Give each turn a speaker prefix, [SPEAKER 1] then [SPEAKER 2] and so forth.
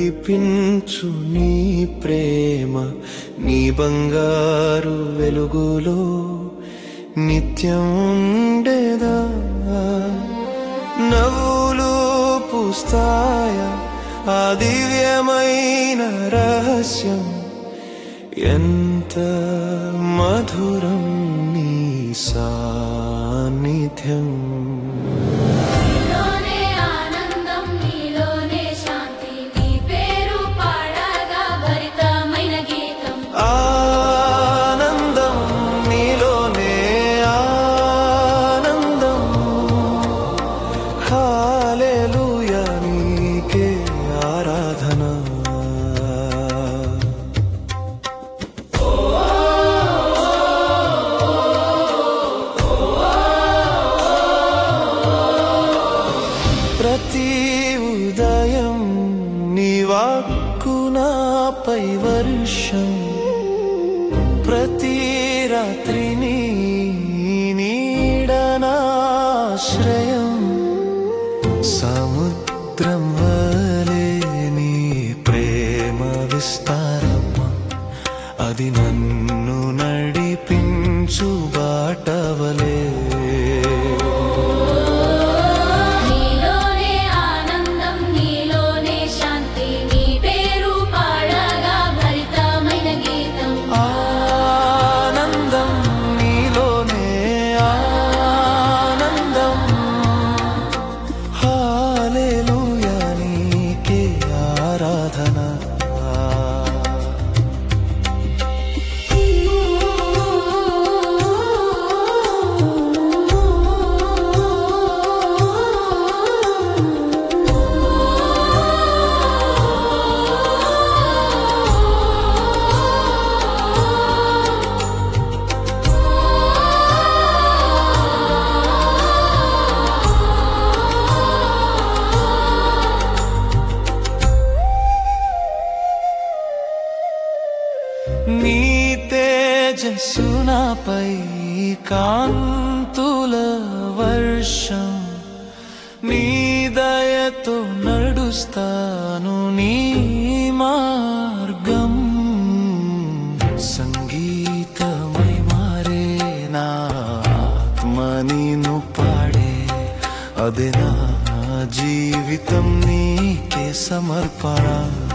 [SPEAKER 1] నడిపించు నీ ప్రేమ నీ బంగారు వెలుగులో నిత్యం ఉండేదా నవ్వులు పుస్తాయ ఆ దివ్యమైన రహస్యం ఎంత మధురం నీ సాన్నిధ్యం
[SPEAKER 2] నీలోనే ఆనందం నీలోనే శాంతి నీ పేరు పాడగా భరితమైన గీతం
[SPEAKER 1] ఆనందం నీలోనే ఆనందం హాలెలూయా నీకే ఆరాధన ప్రతి ఉదయం నీ వాక్కు నాపై వర్షం ప్రతి రాత్రిని నీడనాశ్రయం సముద్రం వలె నీ ప్రేమ విస్తారమ్మ అది నన్ను నడిపించు బాటవలే
[SPEAKER 2] నీలోనే ఆనందం నీలోనే శాంతి నీ పేరు పాడగా భరితమైన గీతం
[SPEAKER 1] ఆనందం నీలోనే ఆనందం హాలెలూయా నీకే ఆరాధన నీ తేజస్సు నాపై కాంతుల వర్షం నీ దయతో నడుస్తాను నీ మార్గం సంగీతమై మారే నా ఆత్మ నీను పాడే అదే నా జీవితం నీకే సమర్పణ